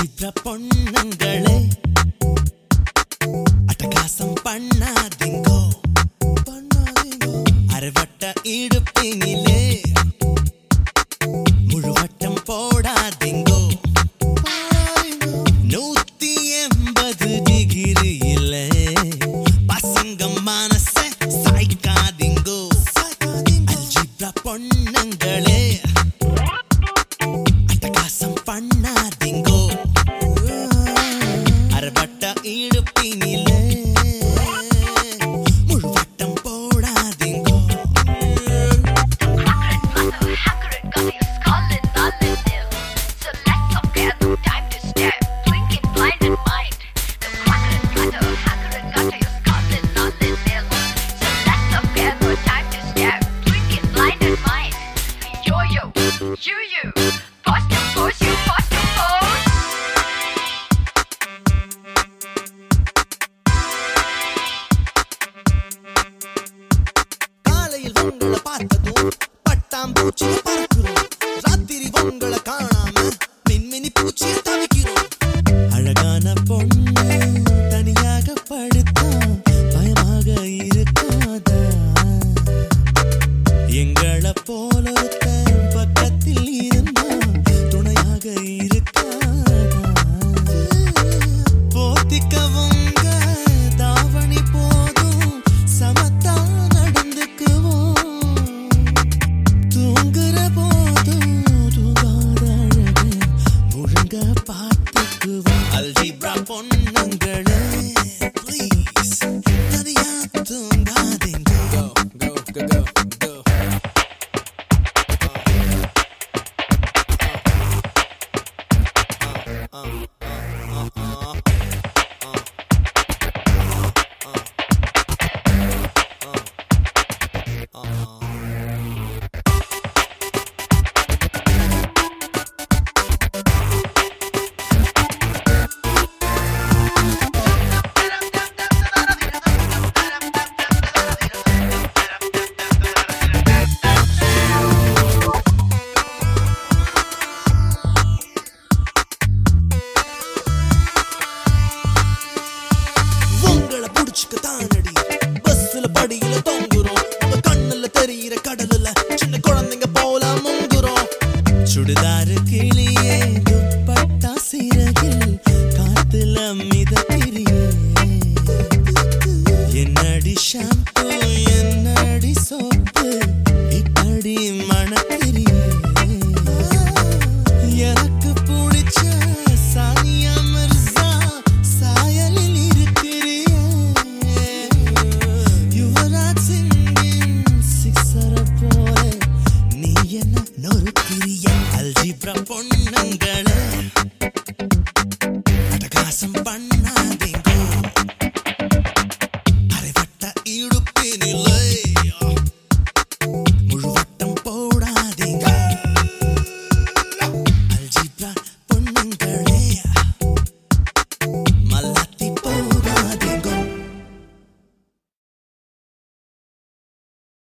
Algebra பொண்ணுங்களே அட்டகாசம் பண்ணாதீங்கோ பண்ணாதீங்கோ அரைவட்ட இடுப்பினிலே முழுவட்டம் போடாதீங்கோ நூத்தி எண்பது டிகிரியில பசங்க மனச சாய்க்காதீங்கோ அல்ஜிப்ரா பொண்ணுங்களே அட்டகாசம் பண்ணாதீங்கோ அரைவட்ட இடுப்பினிலே முழுவட்டம் போடாதீங்கோ Hacker it, got your skull and all in there. So let's compare no time to stare. Blinking blinded mind. The cracker and gutter, hacker and gutter, your skull and all in there. So let's compare no time to stare. Blinking blinded mind. Yo yo, you you, pause to pose you, pause to pose. காலையில் உங்களை பார்த்ததும் பட்டாம்பூச்சிய பறக்கிறோம் ராத்திரி உங்களை காணாம மின்மினி பூச்சிய தவிக்கிறோம் அழகான பொண்ணு தனியாக படுத்தா பயமாக இருக்காதா எங்களை போல ஒருத்தன் பக்கத்தில் இருந்தா துணையாக இருக்காதா போத்திக்கவுங்க தாவணி போதும் சமத்தா நடந்துக்குவோம் தூங்குற போதும் தூங்காத அழக ஒழுங்க பார்த்துக்குவோம் அல்ஜிப்ரா பொண்ணுங்களே ப்ளீஸ் தனியா தூங்காதீங்க Go, go, go, go, go. உங்களை புடிச்சுக்க தானடி பஸ்ல படியில தொங்குறோம் உங்க கண்ணுல தெரியிற கடலுல சின்ன குழந்தைங்க போல முங்குறோம் சுடுதாரு கிளியே துப்பட்டா சிறகில் காத்துல மிதக்கிறியே என்னடி ஷாம்பு என்னடி சோப்பு இப்படி மணக்கிறியே எனக்கு பிடிச்ச சானியா மிர்சா சாயலில் இருக்கிறியே யுவராஜ் சிங்கின் சிக்ஸர போல நீ என்ன நொறுக்கிறிய அல்ஜிப்ரா பொண்ணுங்களே அட்டகாசம் பண்ணாத